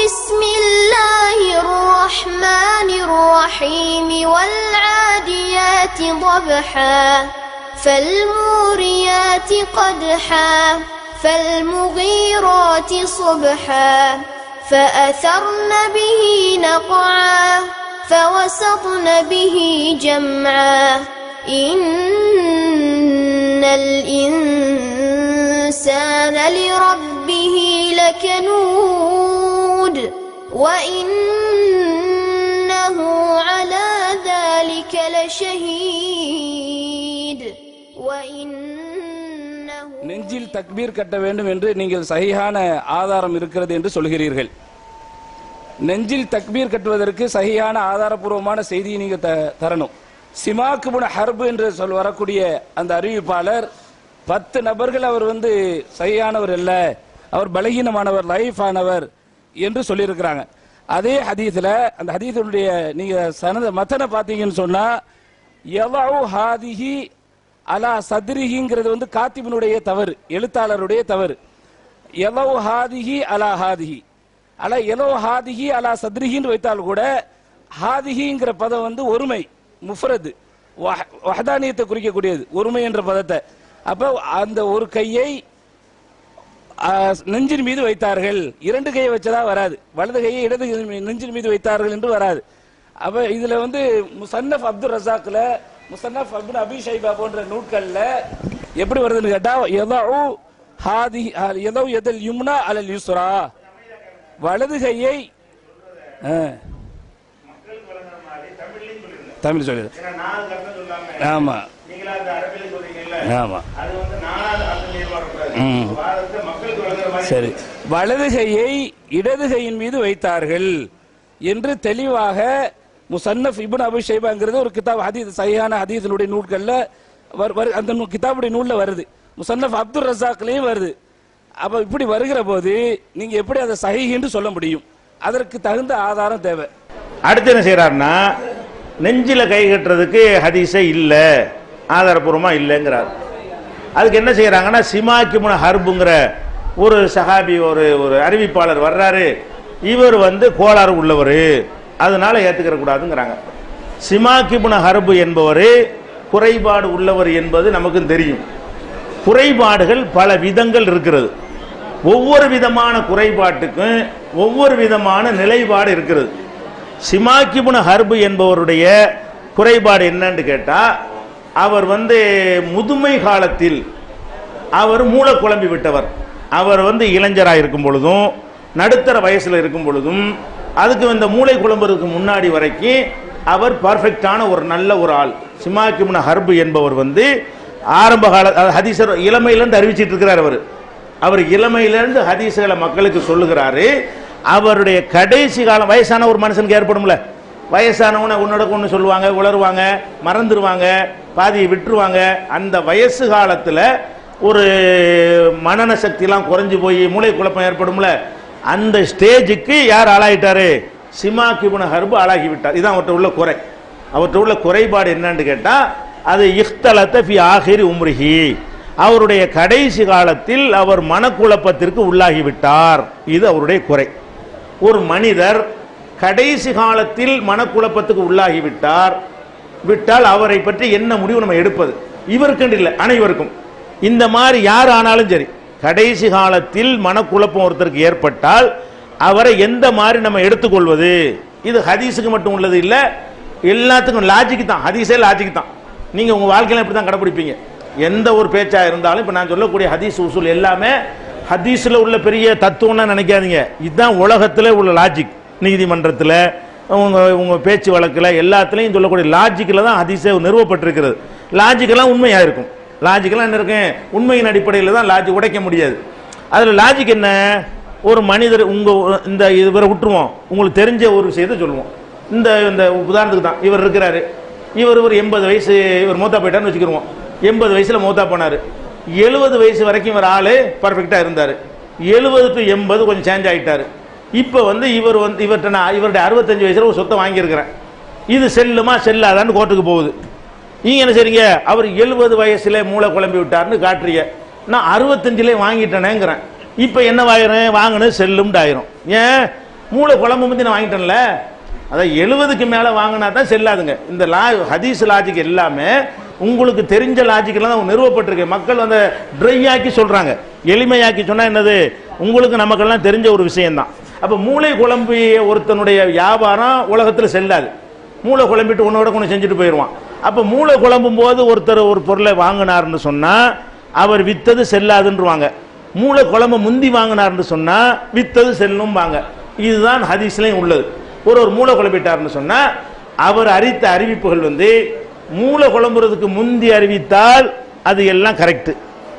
بسم الله الرحمن الرحيم والعاديات ضبحا فالموريات قدحا فالمغيرات صبحا فأثرن به نقعا فوسطن به جمعا إن الإنسان لربه لكنود وإنه على ذلك لشهيد وإنه நெஞ்சில் தக்பீர் கட்ட வேண்டும் என்று நீங்கள் சஹீஹான ஆதாரம் இருக்கிறது என்று சொல்கிறீர்கள் நெஞ்சில் தக்பீர் கட்டுவதற்கு சஹீஹான ஆதாரபூர்வமான செய்தியை நீங்க த- தரணும் சிமாக்குபுன ஹர்பு என்று சொல் வரக்கூடிய அந்த அறிவிப்பாளர் பத்து நபர்கள் அவர் வந்து சஹீஹானவர் அல்ல அவர் பலகீனமானவர் லைஃப் ஆனவர் என்று சொல்லியிருக்கிறாங்க அதே ஹதீஸ்ல அந்த ஹதீஸுடைய நீங்க சனத மத்தனை பார்த்தீங்கன்னு சொன்னா யலவு ஹாதிஹி அலா சத்ரிஹிங்கிறது வந்து காத்திபனுடைய தவறு எழுத்தாளருடைய தவறு எலோ ஹாதிஹி அலா ஹாதிஹி அலா எலோ ஹாதிஹி அலா சத்ரிஹின்னு வைத்தால் கூட ஹாதிஹிங்கிற பதம் வந்து ஒருமை முஃப்ரது வஹ- வஹதானியத்தை குறிக்கக்கூடியது ஒருமை என்ற பதத்தை அப்ப அந்த ஒரு கையை ஆ, நெஞ்சின் மீது வைத்தார்கள் இரண்டு கையை வச்சதா வராது வலது கையை இடது கை மீ- நெஞ்சின் மீது வைத்தார்கள் என்று வராது அப்ப இதுல வந்து முசன்னப் அப்துல் ரசாக்ல முசன்னப் அப்துல் அபி ஷைபா போன்ற நூட்கள்ல எப்படி வருதுன்னு கேட்டா எதோ ஹாதி எதோ எதல் யும்னா அலல் யுஸ்ரா வலது கையை ஆ. தமிழ் சொல்லிடு ஆமா ஆமா ம். சரி வலது கையை இடது கையின் மீது வைத்தார்கள் என்று தெளிவாக முசன்னஃப் இப்னு அபு ஷைபாங்கிறது ஒரு கிதாப் ஹதீஸ் சஹீஹான ஹதீஸினுடைய நூல்கள்ல வர்- வரு- அந்த நூ- கிதாபுடைய நூல்ல வருது முசன்னஃப் அப்துல் ரசாக்லயும் வருது அப்ப இப்படி வருகிற போது நீங்க எப்படி அதை சஹீஹ்னு சொல்ல முடியும் அதற்கு தகுந்த ஆதாரம் தேவை அடுத்து என்ன செய்யறாருன்னா நெஞ்சில கை கட்டுறதுக்கு ஹதீஸே இல்ல ஆதாரபூர்வமா இல்லைங்கிறார் அதுக்கு என்ன செய்யறாங்கன்னா சிமாக்கி முன ஹர்புங்கிற ஒரு சஹாபி ஒரு ஒரு அறிவிப்பாளர் வர்றாரு இவர் வந்து கோளாறு உள்ளவர் அதனால ஏத்துக்கிற கூடாதுங்கிறாங்க சிமாக்கி முன ஹர்பு என்பவர் குறைபாடு உள்ளவர் என்பது நமக்கும் தெரியும் குறைபாடுகள் பல விதங்கள் இருக்கிறது ஒவ்வொரு விதமான குறைபாட்டுக்கும் ஒவ்வொரு விதமான நிலைப்பாடு இருக்கிறது சிமாக்கிபுன ஹர்பு என்பவருடைய குறைபாடு என்னன்னு கேட்டா அவர் வந்து முதுமை காலத்தில் அவர் மூளை குழம்பி விட்டவர் அவர் வந்து இளைஞராக இருக்கும் பொழுதும் நடுத்தர வயசுல இருக்கும் பொழுதும் அதுக்கு இந்த மூளை குழம்புறதுக்கு முன்னாடி வரைக்கும் அவர் பர்ஃபெக்டான ஒரு நல்ல ஒரு ஆள் சிமாக்கிமுன ஹர்பு என்பவர் வந்து ஆரம்ப கால அதாவது ஹதீசர் இளமையிலிருந்து அறிவிச்சிட்டு இருக்கிறார் அவர் அவர் இளமையிலிருந்து ஹதீசுகளை மக்களுக்கு சொல்லுகிறாரு அவருடைய கடைசி காலம் வயசான ஒரு மனுஷனுக்கு ஏற்படும்ல வயசானவனை உன்னோட ஒன்று சொல்லுவாங்க உளருவாங்க மறந்துடுவாங்க பாதியை விட்டுருவாங்க அந்த வயசு காலத்தில் ஒரு மனன சக்திலாம் குறைஞ்சு போய் மூளை குழப்பம் ஏற்படும்ல அந்த ஸ்டேஜுக்கு யார் ஆளாயிட்டாரு சிமா கிபுன ஹர்பு ஆளாகி விட்டார் இதான் அவர்கிட்ட உள்ள குறை அவர்கிட்ட உள்ள குறைபாடு என்னன்னு கேட்டா அது இஃப்தலத்த ஃபி ஆஹிரி உம்ரிஹி அவருடைய கடைசி காலத்தில் அவர் மனக்குழப்பத்திற்கு உள்ளாகி விட்டார் இது அவருடைய குறை ஒரு மனிதர் கடைசி காலத்தில் மனக்குழப்பத்துக்கு உள்ளாகி விட்டார் விட்டால் அவரை பற்றி என்ன முடிவு நம்ம எடுப்பது இவருக்குன்னு இல்லை அனைவருக்கும் இந்த மாதிரி யார் ஆனாலும் சரி கடைசி காலத்தில் மனக்குழப்பம் ஒருத்தருக்கு ஏற்பட்டால் அவரை எந்த மாதிரி நம்ம எடுத்துக்கொள்வது இது ஹதீஸுக்கு மட்டும் உள்ளது இல்ல எல்லாத்துக்கும் லாஜிக் தான் ஹதீஸே லாஜிக் தான் நீங்க உங்க வாழ்க்கையில இப்படி தான் கடைபிடிப்பீங்க எந்த ஒரு பேச்சா இருந்தாலும் இப்ப நான் சொல்லக்கூடிய ஹதீஸ் உசூல் எல்லாமே ஹதீஸ்ல உள்ள பெரிய தத்துவம்லாம் நினைக்காதீங்க இதுதான் உலகத்துல உள்ள லாஜிக் நீதிமன்றத்துல உங்க உங்க பேச்சு வழக்குல எல்லாத்துலயும் சொல்லக்கூடிய லாஜிக்ல தான் ஹதீஸே நிறுவப்பட்டிருக்கிறது லாஜிக்கெல்லாம் உண்மையா இருக்கும் லாஜிக்கெல்லாம் என்ன இருக்கு உண்மையின் அடிப்படையில் தான் லாஜிக் உடைக்க முடியாது அதுல லாஜிக் என்ன ஒரு மனிதர் உங்க இந்த இவரை விட்டுருவோம் உங்களுக்கு தெரிஞ்ச ஒரு விஷயத்தை சொல்லுவோம் இந்த இந்த உதாரணத்துக்கு தான் இவர் இருக்கிறாரு இவர் ஒரு எண்பது வயசு இவர் மூத்தா போயிட்டான்னு வச்சுக்கிருவோம் எண்பது வயசுல மூத்தா போனாரு எழுபது வயசு வரைக்கும் இவர் ஆளு பர்ஃபெக்டா இருந்தாரு எழுபது டு எண்பது கொஞ்சம் சேஞ்ச் ஆயிட்டாரு இப்போ வந்து இவர் வந்து இவர்கிட்ட நான் இவருடைய அறுபத்தஞ்சு வயசுல ஒரு சொத்தை வாங்கியிருக்கிறேன் இது செல்லுமா செல்லாதான்னு கோர்ட்டுக்கு போகுது நீங்க என்ன செய்றீங்க அவர் எழுபது வயசுல மூளை குழம்பி விட்டாருன்னு காட்டுறீங்க நான் அறுபத்தஞ்சுல வாங்கிட்டேனேங்கிறேன் இப்போ என்ன ஆயிரும் வாங்கினது செல்லும்னு ஆயிரும் ஏன் மூளை குழம்பு பத்தி நான் வாங்கிட்டேன்ல அதான் எழுபதுக்கு மேல வாங்கினா தான் செல்லாதுங்க இந்த லா ஹதீஸ் லாஜிக் எல்லாமே உங்களுக்கு தெரிஞ்ச லாஜிக்கெல்லாம் தான் நிறுவப்பட்டிருக்கு மக்கள் அந்த ட்ரை ஆக்கி சொல்றாங்க எளிமையாக்கி சொன்னா என்னது உங்களுக்கு நமக்கெல்லாம் தெரிஞ்ச ஒரு விஷயம்தான் அப்ப மூளை குழம்பிய ஒருத்தனுடைய வியாபாரம் உலகத்துல செல்லாது மூளை குழம்பிட்டு உன்னோட கொண்டு செஞ்சுட்டு போயிடுவான் அப்ப மூளை குழம்பும் போது ஒருத்தர் ஒரு பொருளை வாங்கினார்னு சொன்னா அவர் வித்தது செல்லாதுன்றவாங்க மூளை குழம்பு முந்தி வாங்கினார்னு சொன்னா வித்தது செல்லும் வாங்க இதுதான் ஹதீஸ்லயும் உள்ளது ஒரு ஒரு மூளை குழம்பிட்டார்னு சொன்னா அவர் அறித்த அறிவிப்புகள் வந்து மூளை குழம்புறதுக்கு முந்தி அறிவித்தால் அது எல்லாம் கரெக்ட்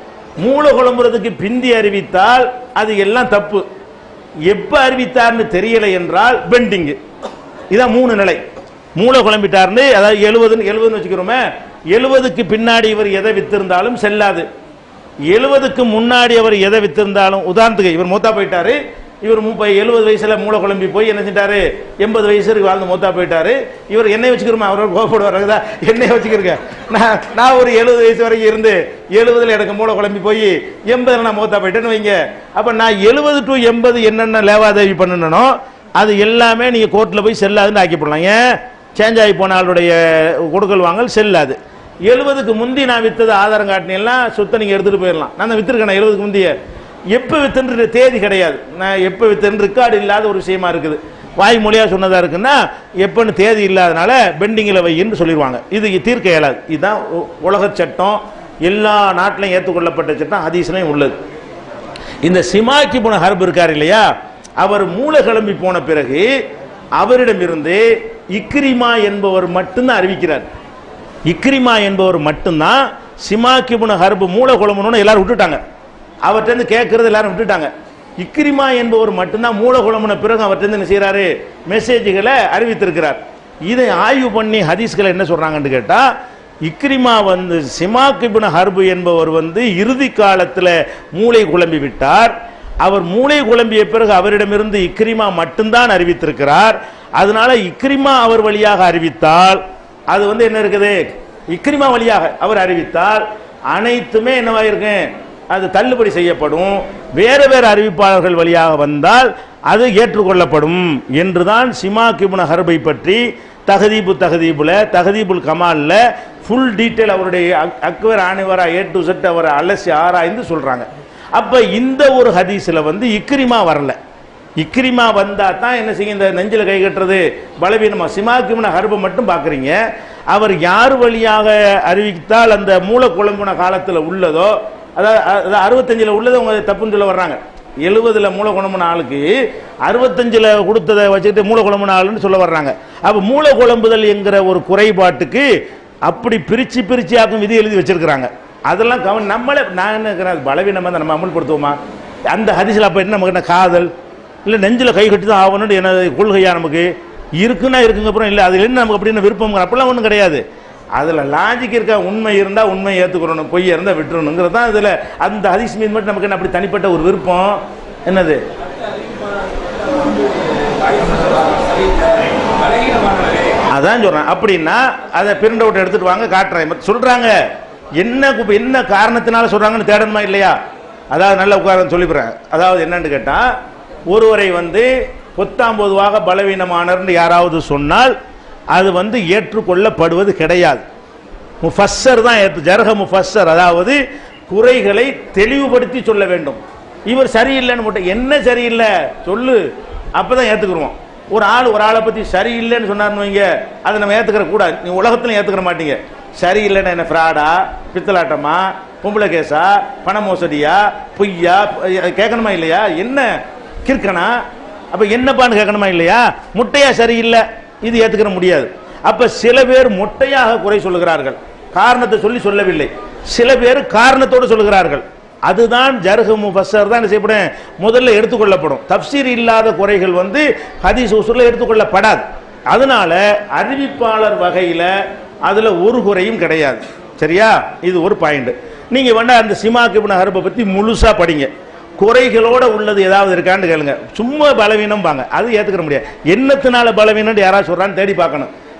மூளை குழம்புறதுக்கு பிந்தி அறிவித்தால் அது எல்லாம் தப்பு எப்ப அறிவித்தார்னு தெரியல என்றால் பெண்டிங் இதான் மூணு நிலை மூளை குழம்பிட்டார்னு அதாவது எழுபதுன்னு எழுபதுன்னு வச்சுக்கிறோமே எழுபதுக்கு பின்னாடி இவர் எதை வித்திருந்தாலும் செல்லாது எழுபதுக்கு முன்னாடி அவர் எதை வித்திருந்தாலும் உதாரணத்துக்கு இவர் மூத்தா போயிட்டாரு இவர் முப்பது எழுபது வயசுல மூளை குழம்பி போய் என்ன செஞ்சாரு எண்பது வயசுக்கு வாழ்ந்து மூத்தா போயிட்டாரு இவர் என்னை வச்சுக்கிறோமா அவர் கோபப்படுவார் என்னை வச்சுக்கிறங்க நான் நான் ஒரு எழுபது வயசு வரைக்கும் இருந்து எழுபதுல எனக்கு மூளை குழம்பி போய் எண்பதுல நான் மூத்தா போயிட்டேன்னு வைங்க அப்ப நான் எழுபது டு எண்பது என்னென்ன லேவாதேவி பண்ணணும்னோ அது எல்லாமே நீங்க கோர்ட்ல போய் செல்லாதுன்னு ஆக்கி போடலாம் ஏன் சேஞ்ச் ஆகி போன ஆளுடைய கொடுக்கல் வாங்கல் செல்லாது எழுபதுக்கு முந்தி நான் வித்தது ஆதாரம் காட்டினீங்கன்னா சொத்தை நீங்க எடுத்துட்டு போயிடலாம் நான் தான் வித்திருக்கேன் எழுபதுக்கு முந்தைய எப்ப வித்துன்ற தேதி கிடையாது நான் எப்ப வித்துன்னு ரெக்கார்டு இல்லாத ஒரு விஷயமா இருக்குது வாய்மொழியா சொன்னதா இருக்குன்னா எப்பன்னு தேதி இல்லாதனால பெண்டிங்கில் வையின்னு சொல்லிடுவாங்க இது தீர்க்க இயலாது இதுதான் உ- உலக சட்டம் எல்லா நாட்டிலையும் ஏற்றுக்கொள்ளப்பட்ட சட்டம் ஹதீஸ்லையும் உள்ளது இந்த சிமாக்கி போன ஹர்ப் இருக்கார் இல்லையா அவர் மூளை கிளம்பி போன பிறகு அவரிடமிருந்து இக்ரிமா என்பவர் மட்டும்தான் அறிவிக்கிறார் இக்ரிமா என்பவர் மட்டும்தான் சிமாக்கி போன ஹர்ப் மூளை குழம்புன்னு எல்லாரும் விட்டுட்டாங்க அவர்கிட்ட இருந்து கேட்கறது எல்லாரும் விட்டுட்டாங்க இக்ரிமா என்பவர் மட்டும்தான் மூளை குழம்புன பிறகு அவர்கிட்ட இருந்து என்ன செய்யறாரு மெசேஜ்களை அறிவித்திருக்கிறார் இதை ஆய்வு பண்ணி ஹதீஸ்களை என்ன சொல்றாங்கன்னு கேட்டா இக்ரிமா வந்து சிமாக் இப்னு ஹர்பு என்பவர் வந்து இறுதி காலத்தில் மூளை குழம்பி விட்டார் அவர் மூளை குழம்பிய பிறகு அவரிடமிருந்து இக்ரிமா மட்டும்தான் அறிவித்திருக்கிறார் அதனால இக்ரிமா அவர் வழியாக அறிவித்தால் அது வந்து என்ன இருக்குது இக்ரிமா வழியாக அவர் அறிவித்தால் அனைத்துமே என்னவாயிருக்கும் அது தள்ளுபடி செய்யப்படும் வேறு வேறு அறிவிப்பாளர்கள் வழியாக வந்தால் அது ஏற்றுக்கொள்ளப்படும் என்றுதான் சிமாக் இப்னு ஹர்பை பற்றி தகதீபு தகதீபுல தகதீபுல் கமால்ல ஃபுல் டீட்டெயில் அவருடைய அக்- அக்பர் ஆணிவரா ஏ டு செட் அவரை அலசி ஆராய்ந்து சொல்றாங்க அப்ப இந்த ஒரு ஹதீஸ்ல வந்து இக்ரிமா வரல இக்ரிமா வந்தா தான் என்ன செய்யும் இந்த நெஞ்சில கை கட்டுறது பலவீனமா சிமாக்கிமன ஹர்பை மட்டும் பாக்குறீங்க அவர் யார் வழியாக அறிவித்தால் அந்த மூல குழம்புன காலத்துல உள்ளதோ அதாவது அதாவது அறுபத்தஞ்சில் உள்ளதை அவங்க தப்புன்னு சொல்ல வர்றாங்க எழுபதுல மூல குழம்புன ஆளுக்கு அறுபத்தஞ்சில் கொடுத்ததை வச்சுக்கிட்டு மூல குழம்புன ஆளுன்னு சொல்ல வர்றாங்க அப்ப மூல குழம்புதல் என்கிற ஒரு குறைபாட்டுக்கு அப்படி பிரிச்சு பிரிச்சு ஆக்கும் விதி எழுதி வச்சிருக்கிறாங்க அதெல்லாம் கவனி நம்மளே நான் என்ன இருக்கிறேன் அது பலவீனமா தான் நம்ம அமல்படுத்துவோமா அந்த ஹதீஸ்ல அப்ப என்ன நமக்கு என்ன காதல் இல்ல நெஞ்சில கை கட்டி தான் ஆகணும்னு என்ன கொள்கையா நமக்கு இருக்குன்னா இருக்குங்க அப்புறம் இல்ல அது என்ன நமக்கு அப்படின்னு விருப்பம் அப்படிலாம் ஒன்றும் கிடையாது அதுல லாஜிக் இருக்க உண்மை இருந்தா உண்மை ஏத்துக்கிறணும் பொய் இருந்தா விட்டுறணுங்கிறது தான் இதுல அந்த ஹதீஸ் மீது மட்டும் நமக்கு என்ன அப்படி தனிப்பட்ட ஒரு விருப்பம் என்னது அதான் சொல்றேன் அப்படின்னா அதை பிரிண்ட் அவுட் எடுத்துட்டு வாங்க காட்டுறேன் இப்ப சொல்றாங்க என்ன கு- என்ன காரணத்தினால சொல்றாங்கன்னு தேடணுமா இல்லையா அதாவது நல்ல உட்காரம் சொல்லிடுறேன் அதாவது என்னன்னு கேட்டா ஒருவரை வந்து பொத்தாம் பொதுவாக பலவீனமானர்னு யாராவது சொன்னால் அது வந்து ஏற்றுக்கொள்ளப்படுவது கிடையாது முஃபஸ்ஸர் தான் ஏற்று ஜர்ஹ முஃபஸ்ஸர் அதாவது குறைகளை தெளிவுபடுத்தி சொல்ல வேண்டும் இவர் சரியில்லைன்னு மட்டும் என்ன சரியில்லை சொல்லு அப்பதான் ஏத்துக்குருவோம் ஒரு ஆள் ஒரு ஆளை பத்தி சரியில்லைன்னு சொன்னார்னு வைங்க அதை நம்ம ஏத்துக்கிற கூடாது நீ உலகத்துல ஏத்துக்கிற மாட்டீங்க சரியில்லைன்னா என்ன ஃப்ராடா பித்தலாட்டமா பொம்பளை கேஸா பண மோசடியா பொய்யா அஹ் கேட்கணுமா இல்லையா என்ன கிறுக்கனா அப்ப என்னப்பான்னு கேட்கணுமா இல்லையா முட்டையா சரியில்லை இது ஏத்துக்கிற முடியாது அப்ப சில பேர் மொட்டையாக குறை சொல்லுகிறார்கள் காரணத்தை சொல்லி சொல்லவில்லை சில பேர் காரணத்தோடு சொல்லுகிறார்கள் அதுதான் ஜர்ஹு முஃபஸ்ஸர் தான் என்ன செய்யப்படும் முதல்ல எடுத்துக்கொள்ளப்படும் தப்சீர் இல்லாத குறைகள் வந்து ஹதீஸ் உசூர்ல எடுத்துக்கொள்ளப்படாது அதனால அறிவிப்பாளர் வகையில அதுல ஒரு குறையும் கிடையாது சரியா இது ஒரு பாயிண்ட் நீங்க வேணா அந்த சிமாக்கு இப்னு ஹர்பை பத்தி முழுசா படிங்க குறைகளோட உள்ளது ஏதாவது இருக்கான்னு கேளுங்க சும்மா பலவீனம் பாங்க அது ஏத்துக்கிற முடியாது என்னத்தினால பலவீனம் யாராவது சொல்றான்னு தேடி பார்க்கணும்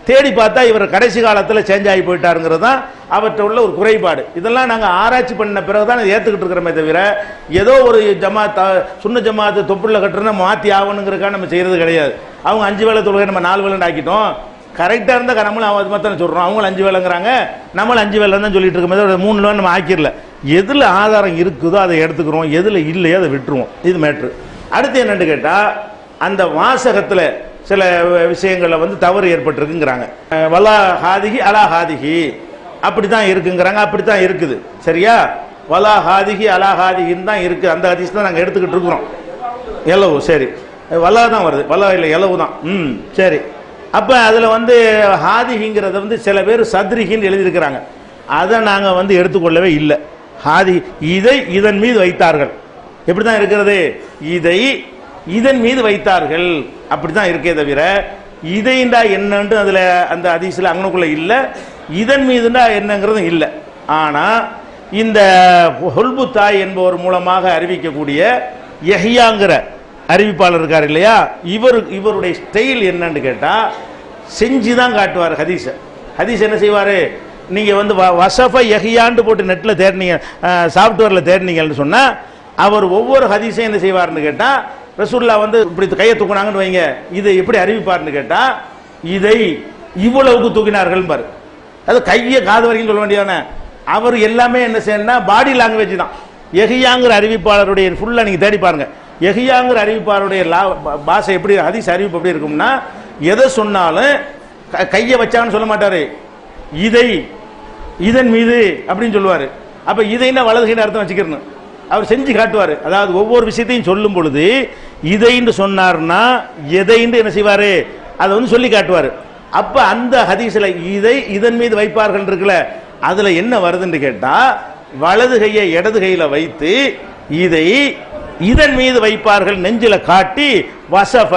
தேடி பார்த்தா இவர் கடைசி காலத்தில் சேஞ்ச் ஆகி போயிட்டாருங்கிறது தான் அவர்கிட்ட உள்ள ஒரு குறைபாடு இதெல்லாம் நாங்கள் ஆராய்ச்சி பண்ண பிறகு தான் இதை ஏற்றுக்கிட்டு இருக்கிறோமே தவிர ஏதோ ஒரு ஜமாத் சுண்ண ஜமாத்து தொப்புள்ள கட்டுறதுனா மாற்றி ஆகணுங்கிறக்காக நம்ம செய்கிறது கிடையாது அவங்க அஞ்சு வேளை தொழுகை நம்ம நாலு வேலை ஆக்கிட்டோம் கரெக்டாக இருந்தால் நம்மளும் அது மாதிரி சொல்கிறோம் அவங்களும் அஞ்சு வேலைங்கிறாங்க நம்மளும் அஞ்சு வேலை தான் சொல்லிட்டு இருக்கோம் தவிர மூணு வேலை நம்ம ஆக்கிடல எதில் ஆதாரம் இருக்குதோ அதை எடுத்துக்கிறோம் எதில் இல்லையோ அதை விட்டுருவோம் இது மேட்ரு அடுத்து என்னன்னு கேட்டால் அந்த வாசகத்தில் சில விஷயங்களில் வந்து தவறு ஏற்பட்டிருக்குங்கிறாங்க அஹ் வலா ஹாதிகி அலா ஹாதிகி அப்படி தான் இருக்குங்கிறாங்க அப்படி தான் இருக்குது சரியா வலா ஹாதிகி அலா ஹாதிகின்னு தான் இருக்குது அந்த ஹதீஸ் தான் நாங்கள் எடுத்துக்கிட்டு இருக்கிறோம் எலவு சரி வலா தான் வருது வலா இல்லை எலவு தான் ம் சரி அப்போ அதில் வந்து ஹாதிகிங்கிறத வந்து சில பேர் சத்ரிகின்னு எழுதியிருக்கிறாங்க அதை நாங்கள் வந்து எடுத்துக்கொள்ளவே இல்லை ஹாதி இதை இதன் மீது வைத்தார்கள் எப்படி தான் இருக்கிறது இதை இதன் மீது வைத்தார்கள் அப்படி தான் இருக்கே தவிர இதைண்டா என்னன்ட்டு அதில் அந்த அதிசயில் அங்கனுக்குள்ள இல்லை இதன் மீதுண்டா என்னங்கிறதும் இல்லை ஆனால் இந்த ஹொல்பு தாய் என்பவர் மூலமாக அறிவிக்கக்கூடிய யஹியாங்கிற அறிவிப்பாளர் இருக்கார் இல்லையா இவர் இவருடைய ஸ்டைல் என்னன்னு கேட்டால் செஞ்சு தான் காட்டுவார் ஹதீஸை ஹதீஸ் என்ன செய்வார் நீங்கள் வந்து வ- வசஃப யஹியான்னு போட்டு நெட்டில் தேடினீங்க சாஃப்ட்வேரில் தேடினீங்கன்னு சொன்னால் அவர் ஒவ்வொரு ஹதீஸையும் என்ன செய்வார்னு கேட்டால் ரசூல்லா வந்து இப்படி கையை தூக்குனாங்கன்னு வைங்க இதை எப்படி அறிவிப்பார்னு கேட்டால் இதை இவ்வளவுக்கு தூக்கினார்கள் பாரு அது கையை காது வரைக்கும் சொல்ல வேண்டியதானே அவர் எல்லாமே என்ன செய்யணும்னா பாடி லாங்குவேஜ் தான் எஹியாங்கிற அறிவிப்பாளருடைய ஃபுல்லாக நீங்கள் தேடி பாருங்க எஹியாங்கிற அறிவிப்பாளருடைய லா பா- பாஷை எப்படி ஹதீஸ் அறிவிப்பு எப்படி இருக்கும்னா எதை சொன்னாலும் க- கையை வச்சாங்கன்னு சொல்ல மாட்டாரு இதை இதன் மீது அப்படின்னு சொல்லுவார் அப்ப இதைன்னா வலதுகைன்னு அர்த்தம் வச்சுக்கிறணும் அவர் செஞ்சு காட்டுவார் அதாவது ஒவ்வொரு விஷயத்தையும் சொல்லும் பொழுது இதைன்னு சொன்னார்னா எதைன்னு என்ன செய்வாரு அதை வந்து சொல்லி காட்டுவார் அப்ப அந்த ஹதீஸ்ல இதை இதன் மீது வைப்பார்கள் இருக்குல்ல அதுல என்ன வருதுன்னு கேட்டா வலது கையை இடது கையில வைத்து இதை இதன் மீது வைப்பார்கள் நெஞ்சில காட்டி வசஃப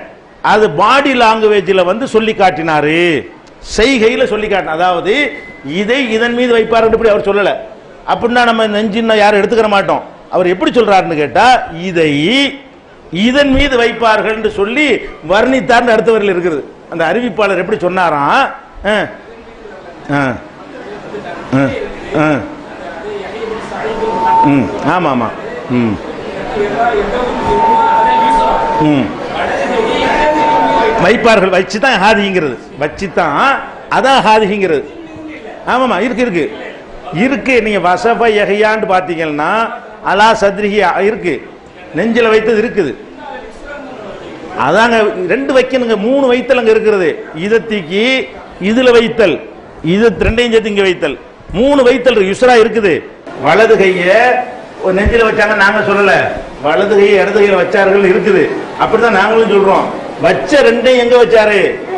அது பாடி லாங்குவேஜில் வந்து சொல்லி காட்டினாரு செய்கையில சொல்லி காட்டின அதாவது இதை இதன் மீது வைப்பாருன்னு இப்படி அவர் சொல்லல அப்படின்னா நம்ம நெஞ்சின்னு யாரும் எடுத்துக்கிற மாட்டோம் அவர் எப்படி சொல்றாருன்னு கேட்டா இதை இதன் மீது வைப்பார்கள் என்று சொல்லி வர்ணித்தார்னு அடுத்த வரையில் இருக்குது அந்த அறிவிப்பாளர் எப்படி சொன்னாராம் ஆ, ஆ, ஆ, ஆ. ம் ஆமா ஆமா ம் ம் வைப்பார்கள் வச்சு தான் ஹாதிங்கிறது வச்சு தான் அதான் ஹாதிங்கிறது ஆமாமா இருக்கு இருக்கு இருக்கு நீங்க வசப எகையான்னு பார்த்தீங்கன்னா அலா சத்ரிஹி இருக்கு நெஞ்சில வைத்தது இருக்குது அதாங்க ரெண்டு வைக்கணுங்க மூணு வைத்தல் அங்க இருக்கிறது இதை தூக்கி இதுல வைத்தல் இது ரெண்டையும் சேர்த்து இங்க வைத்தல் மூணு வைத்தல் இருக்கு. யுஸ்ரா இருக்குது வலது கைய ஒரு நெஞ்சில வச்சாங்க நாங்க சொல்லல வலது கையை இடது கையில வச்சார்கள் இருக்குது அப்படிதான் நாங்களும் சொல்றோம் வச்ச ரெண்டையும் எங்க வச்சாரு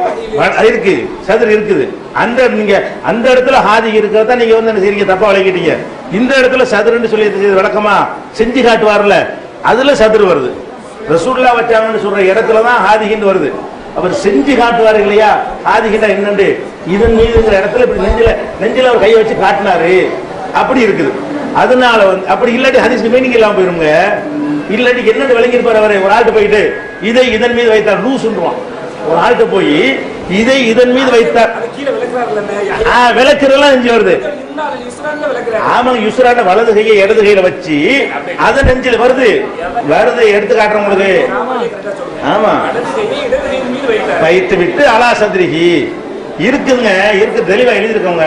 வ- அது இருக்கு சதுர் இருக்குது அந்த நீங்க அந்த இடத்துல ஹாதி இருக்கிறதா நீங்க வந்து என்ன செய்றீங்க தப்பா விளக்கிட்டீங்க இந்த இடத்துல சதுருன்னு சொல்லி இது விளக்கமா செஞ்சு காட்டுவார்ல அதுல சதுரு வருது ரசூல்லா வச்சாங்கன்னு சொல்ற இடத்துல தான் ஹாதிகின்னு வருது அவர் செஞ்சு காட்டுவார் இல்லையா ஹாதிகின்னா என்னண்டு இதன் மீதுங்கிற இடத்துல இப்படி நெஞ்சில நெஞ்சில அவர் கையை வச்சு காட்டினாரு அப்படி இருக்குது அதனால வந்து அப்படி இல்லாட்டி ஹதீஸ் மீனிங் இல்லாம போயிருங்க இல்லாட்டி என்னன்னு விளங்கியிருப்பார் அவரு ஒரு ஆள்கிட்ட போயிட்டு இதை இதன் மீது வைத்தார் லூசுன்றான் ஒரு ஆள்கிட்ட போய் இதை இதன் மீது வைத்தார் அது கீழே விளக்குறாருல்ல ஆ, விளக்குறதெல்லாம் நெஞ்சு வருது இருந்தாலும் இஸ்ரான்ல விளக்குறாரு ஆமாங்க யுஸ்ரான வலது கையை இடது கையில வச்சு அது நெஞ்சில் வருது வருது எடுத்து காட்டுறோம் உங்களுக்கு ஆமாலே கரெக்டா சொல்றேன் ஆமா இடது கையை இடது கையின் மீது வைத்தார் வைத்து விட்டு அலா சந்திரிகி இருக்குங்க இருக்கு தெளிவா எழுதிருக்கவங்க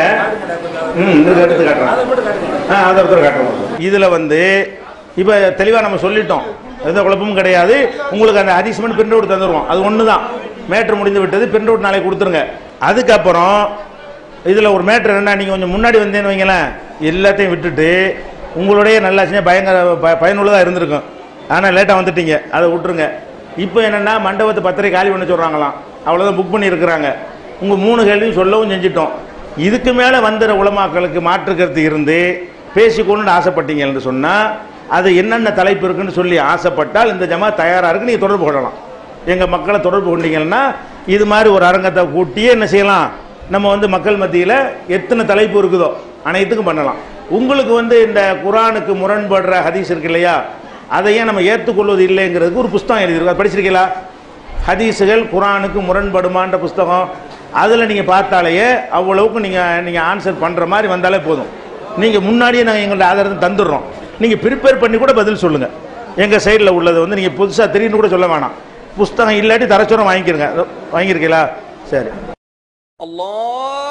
ம் இருக்கு, எடுத்து காட்டுறேன் அதை மட்டும் காட்டுங்க ஆ அதை ஒருத்தர் காட்டுறோம் இதுல வந்து இப்ப தெளிவா நம்ம சொல்லிட்டோம் எந்த குழப்பமும் கிடையாது உங்களுக்கு அந்த அதிசமன் பிரிண்ட் அவுட் தந்துருவோம் அது ஒன்று தான் மேட்ரு முடிந்து விட்டது பிரிண்ட் அவுட் நாளைக்கு கொடுத்துருங்க அதுக்கப்புறம் இதில் ஒரு மேட்ரு என்னன்னா நீங்கள் கொஞ்சம் முன்னாடி வந்தேன்னு வைங்களேன் எல்லாத்தையும் விட்டுட்டு உங்களுடைய நல்லாச்சுன்னா பயங்கர ப- பயனுள்ளதாக இருந்திருக்கும் ஆனால் லேட்டாக வந்துட்டீங்க அதை விட்டுருங்க இப்போ என்னென்னா மண்டபத்தை பத்திரை காலி பண்ண சொல்கிறாங்களாம் அவ்வளோதான் புக் பண்ணியிருக்கிறாங்க உங்கள் மூணு கேள்வியும் சொல்லவும் செஞ்சிட்டோம் இதுக்கு மேலே வந்துற உலமாக்களுக்கு மாற்று கருத்து இருந்து பேசிக்கொண்டு ஆசைப்பட்டீங்கன்னு சொன்னால் அது என்னென்ன தலைப்பு இருக்குன்னு சொல்லி ஆசைப்பட்டால் இந்த ஜமா தயாராக இருக்கு நீங்கள் தொடர்பு கொள்ளலாம் எங்கள் மக்களை தொடர்பு கொண்டீங்கன்னா இது மாதிரி ஒரு அரங்கத்தை கூட்டியே என்ன செய்யலாம் நம்ம வந்து மக்கள் மத்தியில் எத்தனை தலைப்பு இருக்குதோ அனைத்துக்கும் பண்ணலாம் உங்களுக்கு வந்து இந்த குரானுக்கு முரண்படுற ஹதீஸ் இருக்கு இல்லையா அதையே நம்ம ஏற்றுக்கொள்வது இல்லைங்கிறதுக்கு ஒரு புஸ்தகம் எழுதியிருக்கோம் அது படிச்சிருக்கீங்களா ஹதீஸுகள் குரானுக்கு முரண்படுமான்ற புஸ்தகம் அதில் நீங்கள் பார்த்தாலேயே அவ்வளவுக்கு நீங்கள் நீங்கள் ஆன்சர் பண்ணுற மாதிரி வந்தாலே போதும் நீங்கள் முன்னாடியே நாங்கள் எங்கள்ட்ட ஆதாரத்தை தந்துடுறோம் நீங்கள் ப்ரிப்பேர் பண்ணி கூட பதில் சொல்லுங்கள் எங்கள் சைடில் உள்ளது வந்து நீங்கள் புதுசாக தெரியுன்னு கூட சொல்ல வேணாம் புஸ்தகம் இல்லாட்டி தரச்சோரம் வாங்கிக்கிறங்க வாங்கியிருக்கீங்களா சரி الله